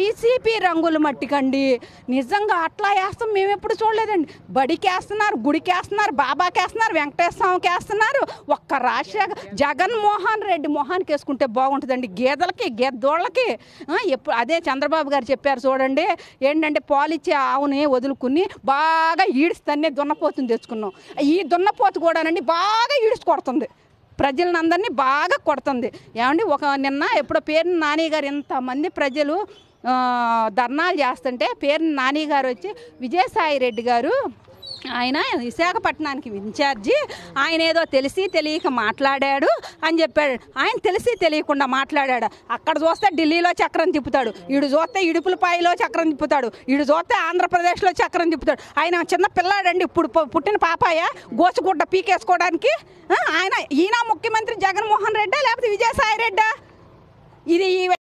YCP రంగులు మట్టికండి నిజంగా అట్లా వేస్తాం మేము ఎప్పుడు చూడలేదండి బడికి వేస్తున్నారు గుడికి వేస్తున్నారు బాబాకి వేస్తున్నారు వెంకటేశ్వర స్వామికి వేస్తున్నారు ఒక్క రాజశేఖర్ జగన్మోహన్ రెడ్డి మొహానికి వేసుకుంటే బాగుంటుందండి గేదెలకి గేదోళ్ళకి ఆ, ఎప్పుడు అదే చంద్రబాబు గారు చెప్పారు చూడండి ఏంటంటే పాలిచ్చే ఆవుని వదులుకుని బాగా ఈడుస్తానే దున్నపోతుని తెచ్చుకున్నాం ఈ దున్నపోతు కూడానండి బాగా ఈడ్చి కొడుతుంది ప్రజలను అందరినీ బాగా కొడుతుంది ఏమండి ఒక నిన్న ఎప్పుడో పేరు నాని గారు ఇంతమంది ప్రజలు ఆ, ధర్నాలు చేస్తుంటే పేరు నాని గారు వచ్చి విజయసాయి రెడ్డి గారు ఆయన విశాఖపట్నానికి ఇన్ఛార్జి ఆయన ఏదో తెలిసి తెలియక మాట్లాడాడు అని చెప్పాడు ఆయన తెలిసి తెలియకుండా మాట్లాడాడు అక్కడ చూస్తే ఢిల్లీలో చక్రం తిప్పుతాడు ఈడు చూస్తే ఇడుపులపాయలో చక్రం తిప్పుతాడు ఈడు చూస్తే ఆంధ్రప్రదేశ్లో చక్రం తిప్పుతాడు ఆయన చిన్న పిల్లాడండి ఇప్పుడు పు- పుట్టిన పాపాయ గోచుగుడ్డ పీకేసుకోవడానికి ఆ, ఆయన ఈయన ముఖ్యమంత్రి జగన్మోహన్ రెడ్డా లేకపోతే విజయసాయి రెడ్డా ఇది ఈ